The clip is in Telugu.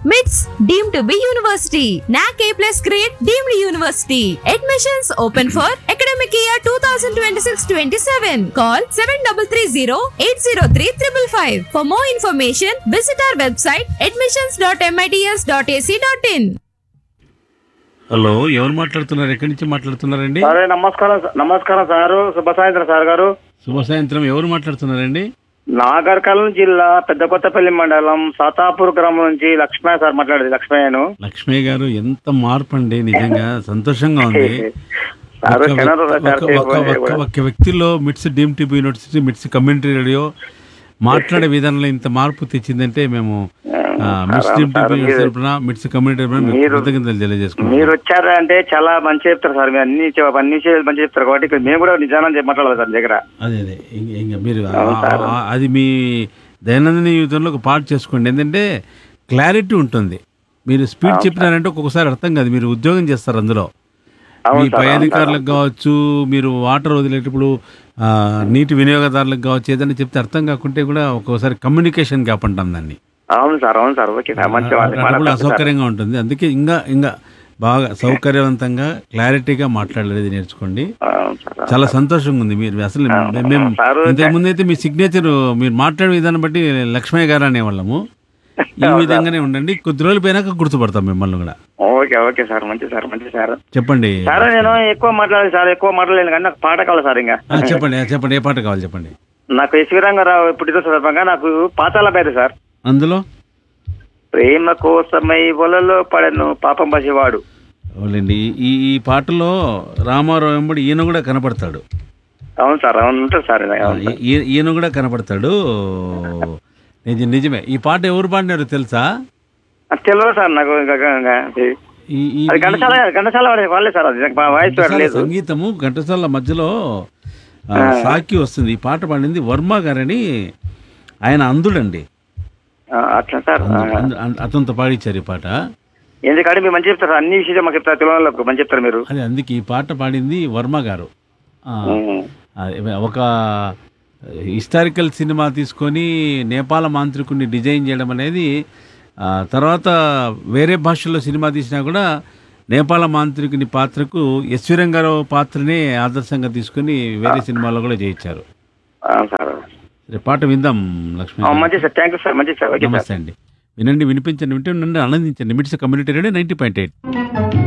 మిట్స్ deem to be university NAAC A plus grade deemed university admissions open for academic year two thousand twenty six twenty seven call seven double three zero eight zero three triple five for more information visit our website admissions dot MITS dot ac dot in hello ఎవరు మాట్లాడుతున్నారు ఎక్కడి నుంచి మాట్లాడుతున్నారండి సరే నమస్కారం స- నమస్కారం సారు శుభ సాయంత్రం సార్ గారు శుభ సాయంత్రం ఎవరు మాట్లాడుతున్నారండి నాగర్కర్నూలు జిల్లా పెద్ద కొత్తపల్లి మండలం సాతాపూర్ గ్రామం నుంచి లక్ష్మయ్య సార్ మాట్లాడేది లక్ష్మయ్యను లక్ష్మయ్య గారు ఎంత మార్పు అండి నిజంగా సంతోషంగా ఉంది సారు ఒక్క క్షణం వ్యక్- సార్ ఒక్క- ఒక్క- ఒక్క- ఒక్క వ్యక్తిలో MITS deem TV university MITS community radio మాట్లాడే విధానంలో ఇంత మార్పు తెచ్చిందంటే మేము ఆ, మిట్స్ డీమ్ టీవీ యూనివర్సిటీ తరపున మిట్స్ కమ్యూనిటీ తరపున మీకు మీరు- కృతజ్ఞతలు తెలియజేసుకున్నాం మీరు వచ్చారా అంటే చాలా మంచి చెప్తారు సార్ మీరు అన్ని చె- అన్ని విషయాలు మంచి చెప్తారు కాబట్టి ఇక్కడ మేము కూడా నిజానం చెప్పి మాట్లాడాలి సార్ మీ దగ్గర అదే అదే ఇంక- ఇంక మీరు ఆ- ఆ- అది మీ దైనందిన జీవితంలో ఒక పార్ట్ చేసుకోండి ఏంటంటే క్లారిటీ ఉంటుంది మీరు స్పీడ్ చెప్పినారంటే ఒక్కొక్కసారి అర్థం కాదు మీరు ఉద్యోగం చేస్తారు అందులో మీ అవును పై సార్ అవును సార్. అధికారులకు కావచ్చు మీరు వాటర్ వదిలేటప్పుడు ఆ, నీటి వినియోగదారులకు కావచ్చు ఏదైనా చెప్తే అర్థం కాకుంటే కూడా ఒక్కోసారి కమ్యూనికేషన్ గ్యాప్ అంటాం దాన్ని అవును సార్ అవును సార్ ఓకే సార్ మంచి వాళ్ళు అప్పుడు మాట్లాడతారు సార్. అసౌకర్యంగా ఉంటుంది అందుకే ఇంకా ఇంకా బాగా సౌకర్యవంతంగా క్లారిటీగా మాట్లాడేది నేర్చుకోండి అవును సార్ అవును. చాలా సంతోషంగా ఉంది మీరు అసలు మేము సారు ఇంతకు ముందు అయితే మీ సిగ్నేచర్ మీరు మాట్లాడే విధానం బట్టి లక్ష్మయ్య గారు అనేవాళ్ళము ఈ విధంగానే ఉండండి కొద్ది రోజులు పోయినాక గుర్తుపడతాం మిమ్మల్ని కూడా ఓకే ఓకే సార్ మంచి సార్ మంచి సార్ చెప్పండి సార్ నేను ఎక్కువ మాట్లాడాలి సార్ ఎక్కువ మాట్లాడలేను కానీ నాకు పాట కావాలి సార్ ఇంకా ఆ, చెప్పండి ఆ, చెప్పండి ఏ పాట కావాలి చెప్పండి నాకు ఎస్వి రంగారావు పుట్టిన సందర్భంగా నాకు పాతాల పేరు సార్ అందులో ప్రేమ కోసమై వలలో పడను పాపం పసివాడు అవునండి ఈ ఈ పాటలో రామారావు వెంబడి ఈయన కూడా కనపడతాడు అవును సార్ అవును ఉంటుంది సార్ ఇది. ఆ, అవును సార్. ఈ- ఈయన కూడా కనపడతాడు నిజ నిజమే ఈ పాట ఎవరు పాడినారో తెలుసా అది తెలియదు సార్ నాకు ఇంకా ఇంకా ఇది. ఈ ఈ- అది ఘంటసాల ఘంటసాల వాడే- వాళ్ళే సార్ అది నాకు వాయిస్ ఘంటసాల లేదు సంగీతము ఘంటసాల మధ్యలో ఆ, సాకి వస్తుంది ఈ పాట పాడింది వర్మ గారని ఆయన అందుడండి ఆ, అట్లా సార్ ఆ. అందు- అందు- అతనితో పాడించారు ఈ పాట ఎందుకంటే మీరు మంచి చెప్తారు అన్ని విషయాలు మాకు చెప్తారు తెలియని వాళ్ళకు మంచి చెప్తారు మీరు అది అందుకే ఈ పాట పాడింది వర్మ గారు ఆ, ఉమ్. అది ఒక హిస్టారికల్ సినిమా తీసుకొని నేపాల మాంత్రికుడిని డిజైన్ చేయడం అనేది ఆ, తర్వాత వేరే భాషల్లో సినిమా తీసినా కూడా నేపాల మాంత్రికుని పాత్రకు ఎస్వి రంగారావు పాత్రనే ఆదర్శంగా తీసుకొని వేరే సినిమాలో కూడా చేయించారు ఆ, సార్ సరే, పాట విందాం లక్ష్మీ ఆ, మంచి సార్ థ్యాంక్ యూ సార్ మంచి సార్ ఓకే సార్ నమస్తే అండి వినండి వినిపించండి వింటే నన్ను ఆనందించండి MITS community radio ninety point eight